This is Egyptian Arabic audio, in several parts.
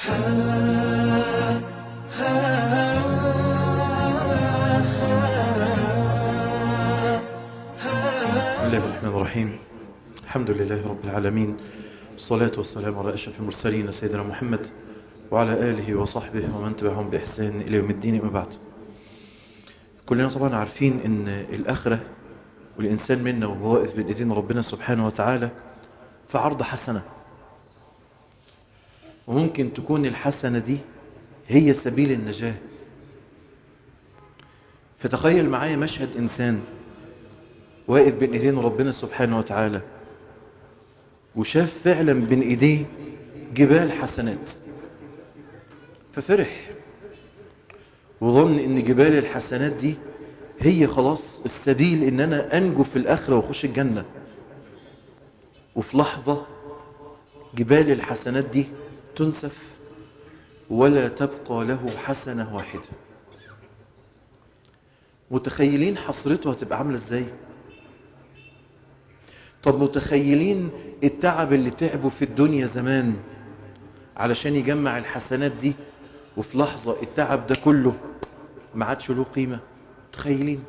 بسم الله الرحمن الرحيم الحمد لله رب العالمين والصلاة والسلام على أشرف المرسلين سيدنا محمد وعلى آله وصحبه ومن تبعهم بإحسان إلى يوم الدين أما بعد كلنا طبعا عارفين أن الآخرة والإنسان منا وهو واقف بين إيدين ربنا سبحانه وتعالى في عرض حسنة وممكن تكون الحسنة دي هي سبيل النجاة فتخيل معايا مشهد إنسان واقف بين ايدين ربنا سبحانه وتعالى وشاف فعلا بين ايديه جبال حسنات ففرح وظن ان جبال الحسنات دي هي خلاص السبيل ان انا انجو في الاخرة واخش الجنة وفي لحظة جبال الحسنات دي تنسف ولا تبقى له حسنة واحدة متخيلين حسرته هتبقى عاملة ازاي طب متخيلين التعب اللي تعبوا في الدنيا زمان علشان يجمع الحسنات دي وفي لحظة التعب ده كله ما عادش له قيمة متخيلين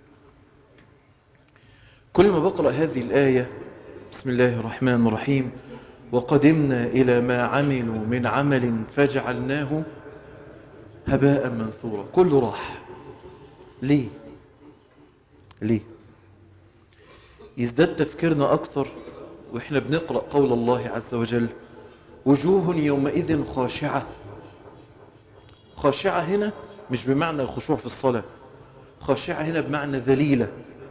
كل ما بقرأ هذه الآية بسم الله الرحمن الرحيم وقدمنا إلى ما عملوا من عمل فجعلناه هباء منثورا كله راح ليه ليه يزداد تفكيرنا أكثر وإحنا بنقرأ قول الله عز وجل وجوه يومئذ خاشعة خاشعة هنا مش بمعنى الخشوع في الصلاة خاشعة هنا بمعنى ذليلة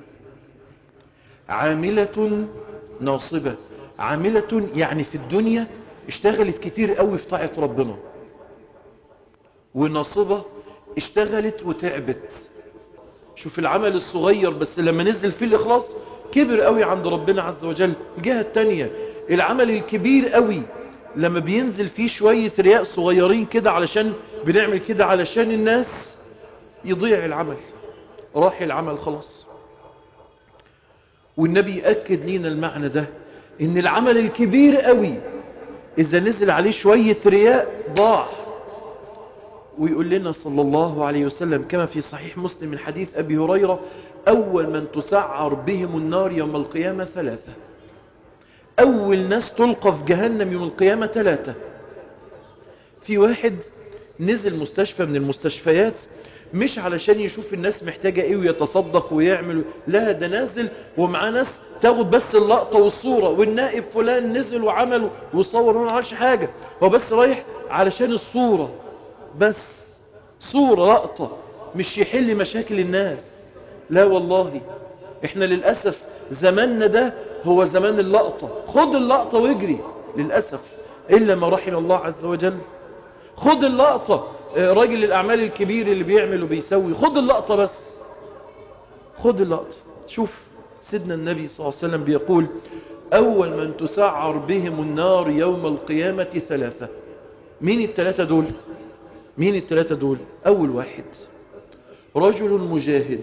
عاملة ناصبة عاملة يعني في الدنيا اشتغلت كتير قوي في طاعة ربنا وناصبة اشتغلت وتعبت شوف العمل الصغير بس لما نزل فيه الإخلاص كبر قوي عند ربنا عز وجل الجهة التانية العمل الكبير قوي لما بينزل فيه شوية رياء صغيرين كده علشان بنعمل كده علشان الناس يضيع العمل راح العمل خلاص والنبي يأكد لينا المعنى ده ان العمل الكبير قوي اذا نزل عليه شوية رياء ضاع ويقول لنا صلى الله عليه وسلم كما في صحيح مسلم من حديث أبي هريرة أول من تسعر بهم النار يوم القيامة ثلاثة أول ناس تلقى في جهنم يوم القيامة ثلاثة في واحد نزل مستشفى من المستشفيات مش علشان يشوف الناس محتاجة ايه ويتصدق ويعمل لا ده نازل ومعاه ناس تاخد بس اللقطة والصورة والنائب فلان نزل وعمل وصور هو ما عملش حاجة هو بس رايح علشان الصورة بس صورة لقطة مش يحل مشاكل الناس لا والله احنا للأسف زماننا ده هو زمان اللقطة خد اللقطة واجري للأسف إلا ما رحم الله عز وجل خد اللقطة راجل الأعمال الكبير اللي بيعمل وبيسوي خد اللقطة بس خد اللقطة شوف سيدنا النبي صلى الله عليه وسلم بيقول أول من تسعر بهم النار يوم القيامة ثلاثة مين الثلاثة دول مين الثلاثة دول أول واحد رجل مجاهد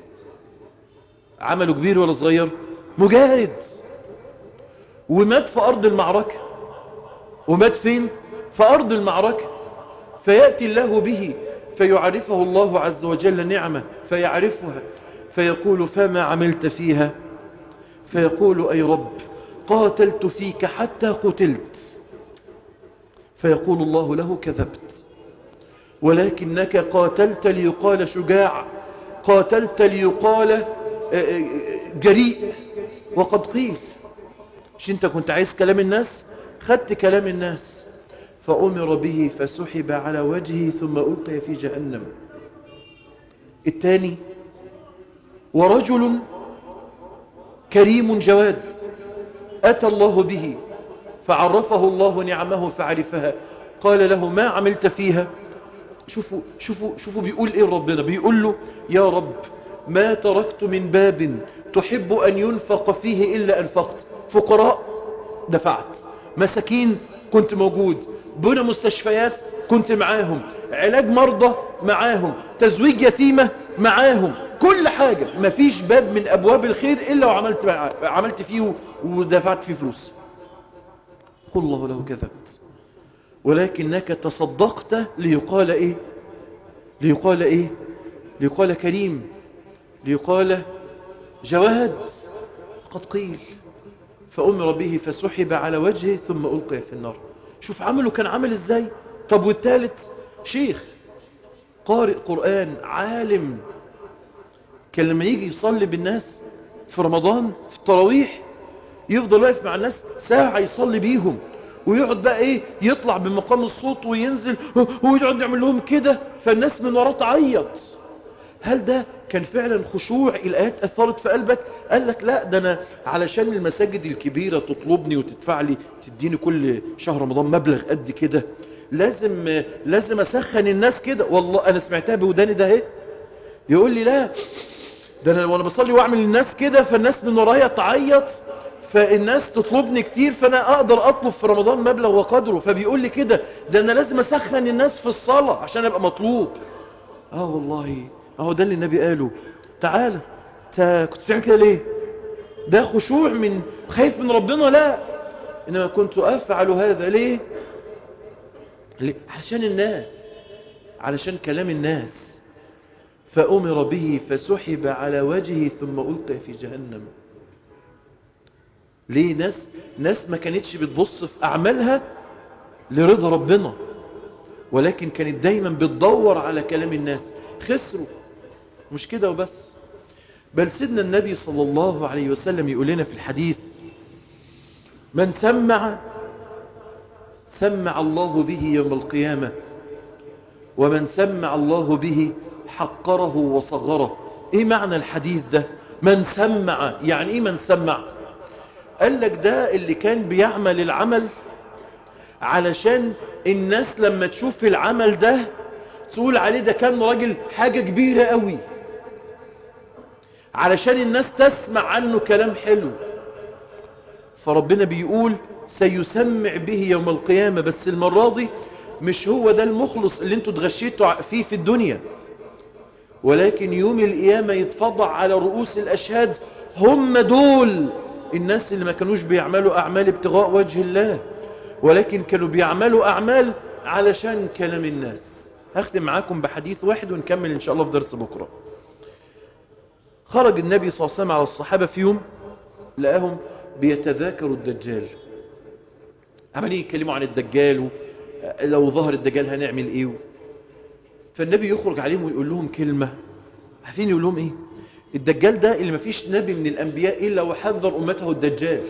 عمله كبير ولا صغير مجاهد ومات في أرض المعركة ومات فين في أرض المعركة فيأتي الله به فيعرفه الله عز وجل نعمة فيعرفها فيقول فما عملت فيها فيقول أي رب قاتلت فيك حتى قتلت فيقول الله له كذبت ولكنك قاتلت ليقال شجاع قاتلت ليقال جريء وقد قيل مش انت كنت عايز كلام الناس خدت كلام الناس فأمر به فسحب على وجهه ثم ألقي في جهنم الثاني ورجل كريم جواد أتى الله به فعرفه الله نعمه فعرفها قال له ما عملت فيها شوفوا, شوفوا, شوفوا بيقول ايه ربنا بيقول له يا رب ما تركت من باب تحب أن ينفق فيه إلا أنفقت فقراء دفعت مساكين كنت موجود بنى مستشفيات كنت معاهم علاج مرضى معاهم تزويج يتيمة معاهم كل حاجة مفيش باب من أبواب الخير إلا وعملت عملت فيه ودفعت فيه فلوس قل الله له كذبت ولكنك تصدقت ليقال ايه ليقال ايه ليقال كريم ليقال جواد قد قيل فأمر به فسحب على وجهه ثم ألقي في النار شوف عمله كان عمل ازاي طب والثالث شيخ قارئ قرآن عالم كان لما يجي يصلي بالناس في رمضان في التراويح يفضل واقف مع الناس ساعة يصلي بيهم ويقعد بقى ايه يطلع بمقام الصوت وينزل ويقعد يعمل لهم كده فالناس من وراه تعيط هل ده كان فعلا خشوع الآيات أثرت في قلبك قال لك لا ده أنا علشان المساجد الكبيرة تطلبني وتدفع لي تديني كل شهر رمضان مبلغ قد كده لازم لازم أسخن الناس كده والله أنا سمعتها بوداني ده اهي يقول لي لا ده أنا وأنا بصلي وأعمل للناس كده فالناس من ورايا تعيط فالناس تطلبني كتير فأنا أقدر أطلب في رمضان مبلغ وقدره فبيقول لي كده ده أنا لازم أسخن الناس في الصلاة عشان أبقى مطلوب آه والله اهو ده اللي النبي قاله تعالى انت كنت بتعمل كده ليه ده خشوع من خايف من ربنا لا انما كنت افعل هذا ليه ليه علشان الناس علشان كلام الناس فأمر به فسحب على وجهه ثم ألقي في جهنم ليه ناس ناس ما كانتش بتبص في أعمالها لرضا ربنا ولكن كانت دايما بتدور على كلام الناس خسروا مش كده وبس بل سيدنا النبي صلى الله عليه وسلم يقول لنا في الحديث من سمع سمع الله به يوم القيامة ومن سمع الله به حقره وصغره ايه معنى الحديث ده من سمع يعني ايه من سمع قال لك ده اللي كان بيعمل العمل علشان الناس لما تشوف العمل ده تقول عليه ده كان راجل حاجة كبيرة قوي علشان الناس تسمع عنه كلام حلو فربنا بيقول سيسمع به يوم القيامة بس المرة دي مش هو ده المخلص اللي انتوا اتغشيتوا فيه في الدنيا ولكن يوم القيامة يتفضع على رؤوس الأشهاد هم دول الناس اللي ما كانوش بيعملوا أعمال ابتغاء وجه الله ولكن كانوا بيعملوا أعمال علشان كلام الناس هختم معاكم بحديث واحد ونكمل إن شاء الله في درس بكرة خرج النبي صلى الله عليه وسلم على الصحابة في يوم لقاهم بيتذاكروا الدجال عمالين يتكلموا عن الدجال لو ظهر الدجال هنعمل ايه فالنبي يخرج عليهم ويقول لهم كلمة عارفين يقول لهم ايه الدجال ده اللي مفيش نبي من الانبياء الا وحذر امته الدجال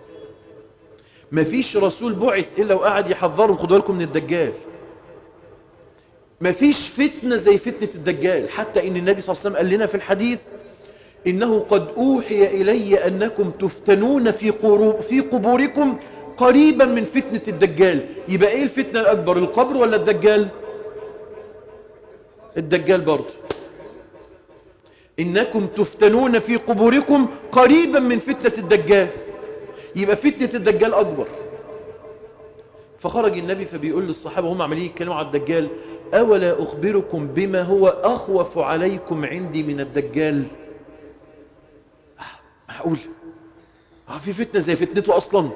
مفيش رسول بعث الا وقعد يحذرهم خدوا بالكم من الدجال مفيش فتنة زي فتنة الدجال حتى ان النبي صلى الله عليه وسلم قال لنا في الحديث إنه قد أوحي إلي أنكم تفتنون في, في قبوركم قريبا من فتنة الدجال يبقى إيه الفتنة الأكبر القبر ولا الدجال الدجال برضه إنكم تفتنون في قبوركم قريبا من فتنة الدجال يبقى فتنة الدجال أكبر فخرج النبي فبيقول للصحابة هم عمالين يتكلموا على الدجال أولا أخبركم بما هو أخوف عليكم عندي من الدجال معقول في فتنة زي فتنته أصلا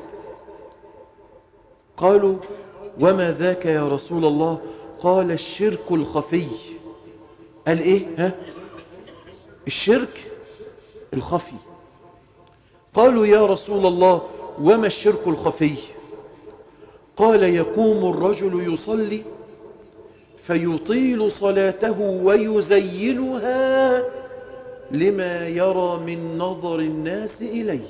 قالوا وما ذاك يا رسول الله قال الشرك الخفي قال ايه ها الشرك الخفي قالوا يا رسول الله وما الشرك الخفي قال يقوم الرجل يصلي فيطيل صلاته ويزينها لما يرى من نظر الناس إليه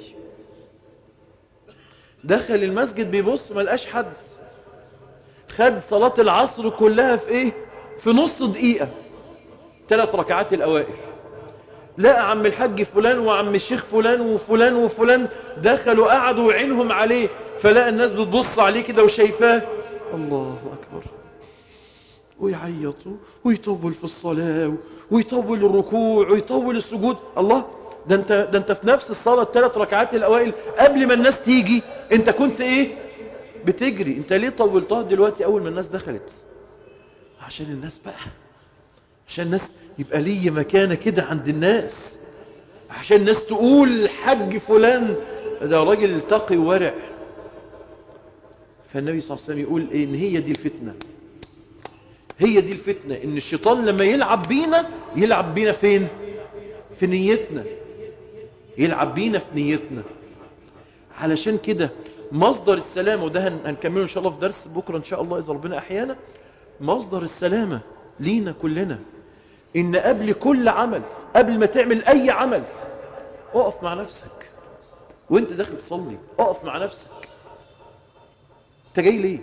دخل المسجد بيبص ملقاش حد خد صلاة العصر كلها في ايه في نص دقيقة ثلاث ركعات الأوائل لقى عم الحج فلان وعم الشيخ فلان وفلان وفلان دخلوا قعدوا عينهم عليه فلقى الناس بتبص عليه كده وشايفاه الله أكبر ويعيطوا ويطول في الصلاة ويطول الركوع ويطول السجود الله ده انت, ده انت في نفس الصلاة الثلاث ركعات الأوائل قبل ما الناس تيجي انت كنت ايه بتجري انت ليه طولتها دلوقتي اول ما الناس دخلت عشان الناس بقى عشان الناس يبقى لي مكانة كده عند الناس عشان الناس تقول حج فلان ده راجل تقي ورع فالنبي صلى الله عليه وسلم يقول إيه إن هي دي الفتنة هي دي الفتنة إن الشيطان لما يلعب بينا يلعب بينا فين في نيتنا يلعب بينا في نيتنا علشان كده مصدر السلامة وده هنكمله إن شاء الله في درس بكرة إن شاء الله إذا ربنا أحيانا مصدر السلامة لينا كلنا إن قبل كل عمل قبل ما تعمل أي عمل اقف مع نفسك وانت داخل تصلي اقف مع نفسك انت جاي ليه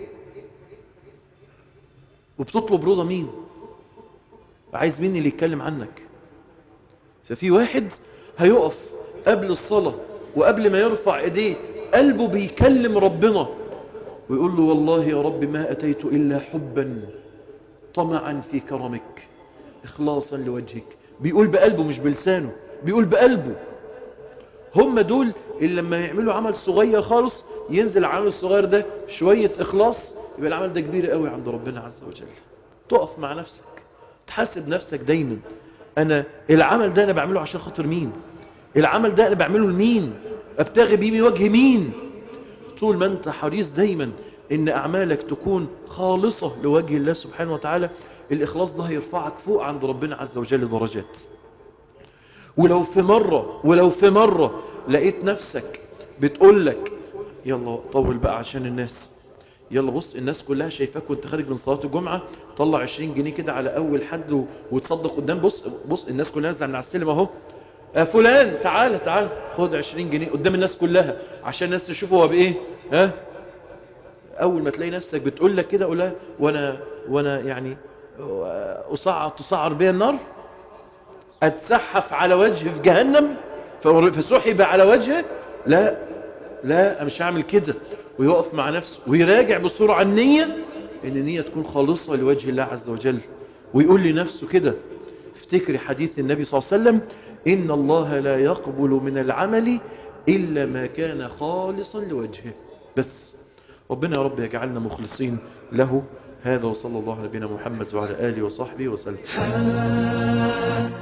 وبتطلب رضا مين وعايز مين اللي يتكلم عنك ففي واحد هيقف قبل الصلاة وقبل ما يرفع ايديه قلبه بيكلم ربنا ويقول له والله يا رب ما أتيت إلا حبا طمعا في كرمك إخلاصا لوجهك بيقول بقلبه مش بلسانه بيقول بقلبه هم دول اللي لما يعملوا عمل صغير خالص ينزل العمل الصغير ده شوية إخلاص يبقى العمل ده كبير قوي عند ربنا عز وجل تقف مع نفسك تحاسب نفسك دايما أنا العمل ده أنا بعمله عشان خاطر مين العمل ده أنا بعمله لمين أبتغي بيه من وجه مين طول ما أنت حريص دايما إن أعمالك تكون خالصة لوجه الله سبحانه وتعالى الإخلاص ده هيرفعك فوق عند ربنا عز وجل درجات ولو في مرة ولو في مرة لقيت نفسك بتقول لك يلا طول بقى عشان الناس يلا بص الناس كلها شايفاك وانت خارج من صلاة الجمعة طلع 20 جنيه كده على اول حد و... وتصدق قدام بص بص الناس كلها نازله من على السلم اهو آه فلان تعالى تعالى خد 20 جنيه قدام الناس كلها عشان الناس تشوفه هو بايه ها اول ما تلاقي نفسك بتقول لك كده قولها وانا وانا يعني اصعر تصعر بيا النار اتسحف على وجهه في جهنم فسحب على وجهه لا لا مش هعمل كده ويقف مع نفسه ويراجع بسرعة النية ان النية تكون خالصة لوجه الله عز وجل ويقول لنفسه كده افتكري حديث النبي صلى الله عليه وسلم ان الله لا يقبل من العمل الا ما كان خالصا لوجهه بس ربنا يا رب يجعلنا مخلصين له هذا وصلى الله على نبينا محمد وعلى آله وصحبه وسلم